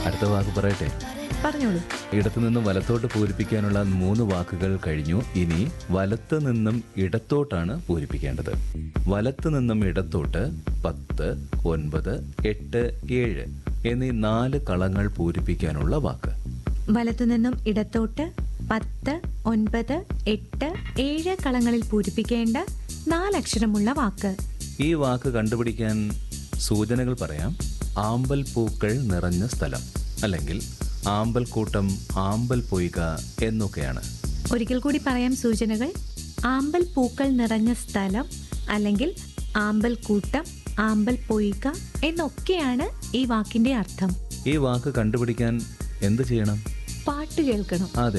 അടുത്ത വാക്ക് പറയട്ടെ പറഞ്ഞോളൂ ഇടത്തു നിന്നും വലത്തോട്ട് പൂരിപ്പിക്കാനുള്ള മൂന്ന് വാക്കുകൾ കഴിഞ്ഞു ഇനി വലത്ത് നിന്നും ഇടത്തോട്ടാണ് പൂരിപ്പിക്കേണ്ടത് വലത്ത് നിന്നും ഇടത്തോട്ട് പത്ത് ഒൻപത് എട്ട് ഏഴ് എന്നീ നാല് കളങ്ങൾ പൂരിപ്പിക്കാനുള്ള വാക്ക് വലത്തുനിന്നും ഇടത്തോട്ട് പത്ത് ഒൻപത് എട്ട് ഏഴ് കളങ്ങളിൽ പൂരിപ്പിക്കേണ്ട നാലക്ഷരമുള്ള വാക്ക് ഈ വാക്ക് കണ്ടുപിടിക്കാൻ സൂചനകൾ പറയാം ആമ്പൽ പൂക്കൾ നിറഞ്ഞ സ്ഥലം അല്ലെങ്കിൽ ആമ്പൽ കൂട്ടം ആമ്പൽ പൊയ്ക എന്നൊക്കെയാണ് ഒരിക്കൽ കൂടി പറയാം സൂചനകൾ ആമ്പൽ പൂക്കൾ നിറഞ്ഞ സ്ഥലം അല്ലെങ്കിൽ ആമ്പൽ കൂട്ടം ആമ്പൽ പൊയ്ക എന്നൊക്കെയാണ് ഈ വാക്കിന്റെ അർത്ഥം ഈ വാക്ക് കണ്ടുപിടിക്കാൻ എന്ത് ചെയ്യണം പാട്ട് കേൾക്കണം അതെ